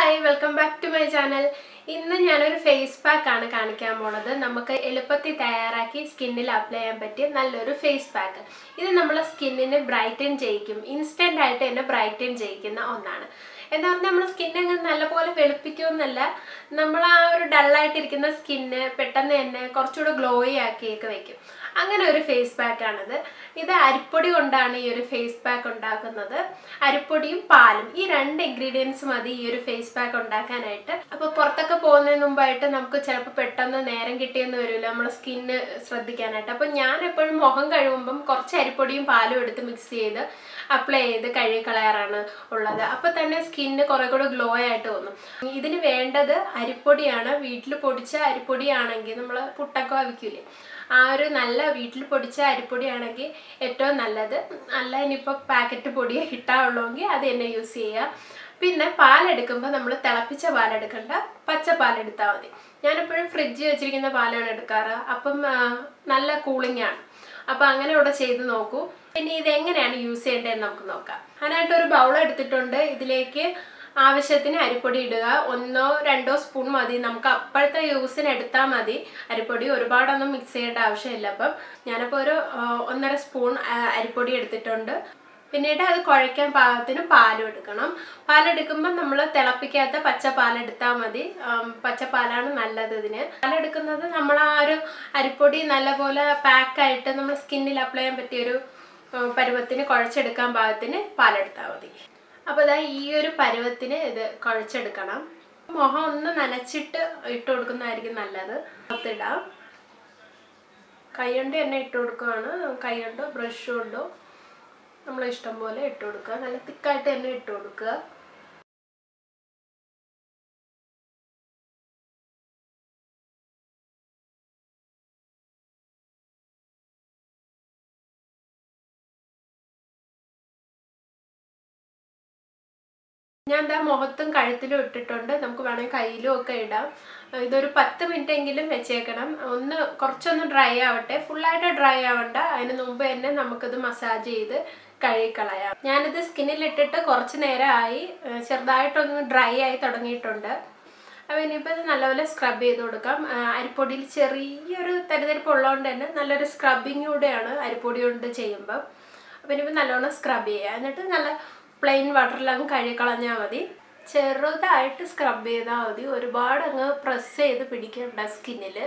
hi welcome back to my channel ഇന്ന് ഞാനൊരു face pack ആണ് കാണിക്കാൻ പോണത് നമുക്ക് എളുപ്പത്തിൽ തയ്യാറാക്കി സ്കിന്നിൽ അപ്ലൈ ചെയ്യാൻ പറ്റിയ നല്ലൊരു ഫേസ് പാക്ക് ഇത് നമ്മളെ സ്കിന്നിനെ ബ്രൈറ്റൻ ചെയ്യിക്കും ഇൻസ്റ്റന്റ് ആയിട്ട് തന്നെ ബ്രൈറ്റൻ ചെയ്യിക്കുന്ന ഒന്നാണ് എന്താ പറഞ്ഞാൽ നമ്മുടെ സ്കിന്നെ അങ്ങ് നല്ലപോലെ വെളുപ്പിക്കുമെന്നല്ല നമ്മൾ ആ ഒരു ഡള്ളായിട്ടിരിക്കുന്ന സ്കിന്ന് പെട്ടെന്ന് തന്നെ കുറച്ചുകൂടെ ഗ്ലോയി ആക്കിയൊക്കെ വെക്കും അങ്ങനെ ഒരു ഫേസ് പാക്ക് ആണിത് ഇത് അരിപ്പൊടി കൊണ്ടാണ് ഈ ഒരു ഫേസ് പാക്ക് ഉണ്ടാക്കുന്നത് അരിപ്പൊടിയും പാലും ഈ രണ്ട് ഇൻഗ്രീഡിയൻസ് മതി ഈ ഒരു ഫേസ് പാക്ക് ഉണ്ടാക്കാനായിട്ട് അപ്പോൾ പുറത്തൊക്കെ പോകുന്നതിന് മുമ്പായിട്ട് നമുക്ക് ചിലപ്പോൾ പെട്ടെന്ന് നേരം കിട്ടിയെന്ന് വരില്ല നമ്മുടെ സ്കിന്ന് ശ്രദ്ധിക്കാനായിട്ട് അപ്പോൾ ഞാൻ എപ്പോഴും മുഖം കഴുകുമ്പം കുറച്ച് അരിപ്പൊടിയും പാലും എടുത്ത് മിക്സ് ചെയ്ത് അപ്ലൈ ചെയ്ത് കഴുകി കളയാറാണ് ഉള്ളത് അപ്പോൾ തന്നെ സ്കിന്ന് കുറെ കൂടെ ഗ്ലോ ആയിട്ട് തോന്നും ഇതിന് വേണ്ടത് അരിപ്പൊടിയാണ് വീട്ടിൽ പൊടിച്ച അരിപ്പൊടിയാണെങ്കിൽ നമ്മൾ പുട്ടൊക്കെ അവിക്കൂലേ ആ ഒരു നല്ല വീട്ടിൽ പൊടിച്ച അരിപ്പൊടിയാണെങ്കിൽ ഏറ്റവും നല്ലത് അല്ല ഇനിയിപ്പോൾ പാക്കറ്റ് പൊടി കിട്ടാറുള്ളൂവെങ്കിൽ അത് തന്നെ യൂസ് ചെയ്യുക പിന്നെ പാലെടുക്കുമ്പോൾ നമ്മൾ തിളപ്പിച്ച പാലെടുക്കണ്ട പച്ച പാലെടുത്താൽ മതി ഞാനെപ്പോഴും ഫ്രിഡ്ജിൽ വെച്ചിരിക്കുന്ന പാലാണ് എടുക്കാറ് അപ്പം ആ, നല്ല കൂളിംഗ് ആണ് അപ്പം അങ്ങനെ ഇവിടെ ചെയ്ത് നോക്കൂ പിന്നെ ഇത് എങ്ങനെയാണ് യൂസ് ചെയ്യേണ്ടതെന്ന് നമുക്ക് നോക്കാം അതിനായിട്ട് ഒരു ബൗൾ എടുത്തിട്ടുണ്ട് ഇതിലേക്ക് ആവശ്യത്തിന് അരിപ്പൊടി ഇടുക ഒന്നോ രണ്ടോ സ്പൂൺ മതി നമുക്ക് അപ്പോഴത്തെ യൂസിന് എടുത്താൽ മതി അരിപ്പൊടി ഒരുപാടൊന്നും മിക്സ് ചെയ്യേണ്ട ആവശ്യമില്ല അപ്പം ഞാനപ്പോൾ ഒരു ആ, ഒന്നര സ്പൂൺ ആ, അരിപ്പൊടി എടുത്തിട്ടുണ്ട് പിന്നീട് അത് കുഴയ്ക്കാൻ പാകത്തിന് പാലും എടുക്കണം പാലെടുക്കുമ്പോൾ നമ്മൾ തിളപ്പിക്കാത്ത പച്ച പാലെടുത്താൽ മതി ആം, പച്ചപ്പാലാണ് നല്ലത് ഇതിന് പാലെടുക്കുന്നത് നമ്മൾ ആ ഒരു അരിപ്പൊടി നല്ലപോലെ പാക്കായിട്ട് നമ്മൾ സ്കിന്നിൽ അപ്ലൈ ചെയ്യാൻ പറ്റിയൊരു ആ, പരുവത്തിന് കുഴച്ചെടുക്കാൻ പാകത്തിന് പാലെടുത്താൽ മതി അപ്പോൾ ഇതാ ഈ ഒരു പരുവത്തിന് ഇത് കുഴച്ചെടുക്കണം മുഖം ഒന്ന് നനച്ചിട്ട് ഇട്ട് കൊടുക്കുന്നതായിരിക്കും നല്ലത് ഒത്തിടാം കൈ കൊണ്ട് തന്നെ ഇട്ട് കൊടുക്കുകയാണ് കൈ കൊണ്ടോ ബ്രഷ് കൊണ്ടോ നമ്മൾ ഇഷ്ടം പോലെ ഇട്ട് കൊടുക്കുക നല്ല തിക്കായിട്ട് തന്നെ ഇട്ട് കൊടുക്കുക ഞാൻ എന്താ മുഖത്തും കഴുത്തിലും ഇട്ടിട്ടുണ്ട് നമുക്ക് വേണമെങ്കിൽ കയ്യിലും ഒക്കെ ഇടാം ഇതൊരു പത്ത് മിനിറ്റ് എങ്കിലും വെച്ചേക്കണം ഒന്ന് കുറച്ചൊന്ന് ഡ്രൈ ആവട്ടെ ഫുള്ളായിട്ട് ഡ്രൈ ആവണ്ട അതിന് മുമ്പ് തന്നെ നമുക്കിത് മസാജ് ചെയ്ത് കഴുകിക്കളയാം ഞാനിത് സ്കിന്നിൽ ഇട്ടിട്ട് കുറച്ച് നേരമായി ഏഹ് ചെറുതായിട്ടൊന്ന് ഡ്രൈ ആയി തുടങ്ങിയിട്ടുണ്ട് അപ്പോൾ ഇനിയിപ്പോൾ ഇത് നല്ലപോലെ സ്ക്രബ് ചെയ്ത് കൊടുക്കാം ആ, അരിപ്പൊടിയിൽ ചെറിയൊരു തരിതരിപ്പ് ഉള്ളതുകൊണ്ട് തന്നെ നല്ലൊരു സ്ക്രബിങ് കൂടെയാണ് അരിപ്പൊടി കൊണ്ട് ചെയ്യുമ്പോൾ അപ്പോൾ ഇനിയിപ്പോൾ നല്ലോണം സ്ക്രബ് ചെയ്യുക എന്നിട്ട് നല്ല പ്ലെയിൻ വാട്ടറിലങ്ങ് കഴുകിക്കളഞ്ഞാൽ മതി ചെറുതായിട്ട് സ്ക്രബ് ചെയ്താൽ മതി ഒരുപാട് അങ്ങ് പ്രസ് ചെയ്ത് പിടിക്കണ്ട സ്കിന്നിൽ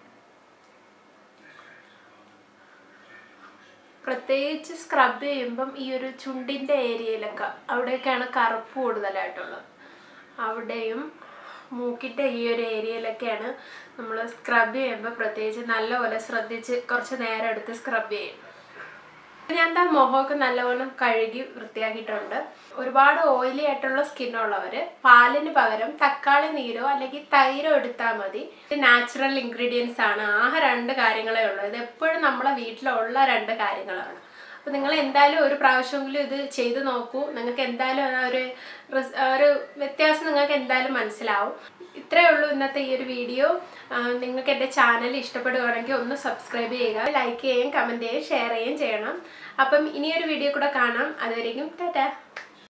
പ്രത്യേകിച്ച് സ്ക്രബ് ചെയ്യുമ്പം ഈ ഒരു ചുണ്ടിൻ്റെ ഏരിയയിലൊക്കെ അവിടെയൊക്കെയാണ് കറുപ്പ് കൂടുതലായിട്ടുള്ളത് അവിടെയും മൂക്കിൻ്റെ ഈ ഒരു ഏരിയയിലൊക്കെയാണ് നമ്മൾ സ്ക്രബ് ചെയ്യുമ്പോൾ പ്രത്യേകിച്ച് നല്ലപോലെ ശ്രദ്ധിച്ച് കുറച്ച് നേരം എടുത്ത് സ്ക്രബ് ചെയ്യും ഞാൻ എന്താ മുഖമൊക്കെ നല്ലപോലെ കഴുകി വൃത്തിയാക്കിയിട്ടുണ്ട് ഒരുപാട് ഓയിലി ആയിട്ടുള്ള സ്കിന്നുള്ളവർ പാലിന് പകരം തക്കാളി നീരോ അല്ലെങ്കിൽ തൈരോ എടുത്താൽ മതി ഇത് നാച്ചുറൽ ഇൻഗ്രീഡിയൻസ് ആണ് ആ രണ്ട് കാര്യങ്ങളേ ഉള്ളൂ ഇത് എപ്പോഴും നമ്മളെ വീട്ടിലുള്ള രണ്ട് കാര്യങ്ങളാണ് അപ്പോൾ നിങ്ങൾ എന്തായാലും ഒരു പ്രാവശ്യമെങ്കിലും ഇത് ചെയ്ത് നോക്കൂ നിങ്ങൾക്ക് എന്തായാലും ആ ഒരു റിസ്- ആ ഒരു വ്യത്യാസം നിങ്ങൾക്ക് എന്തായാലും മനസ്സിലാവും ഇത്രയേ ഉള്ളൂ ഇന്നത്തെ ഈ ഒരു വീഡിയോ ആ, നിങ്ങൾക്ക് എൻ്റെ ചാനൽ ഇഷ്ടപ്പെടുകയാണെങ്കിൽ ഒന്ന് സബ്സ്ക്രൈബ് ചെയ്യുക ലൈക്ക് ചെയ്യുകയും കമൻറ്റ് ചെയ്യുകയും ഷെയർ ചെയ്യുകയും ചെയ്യണം അപ്പം ഇനിയൊരു വീഡിയോ കൂടെ കാണാം അതുവരെയും ടാറ്റാ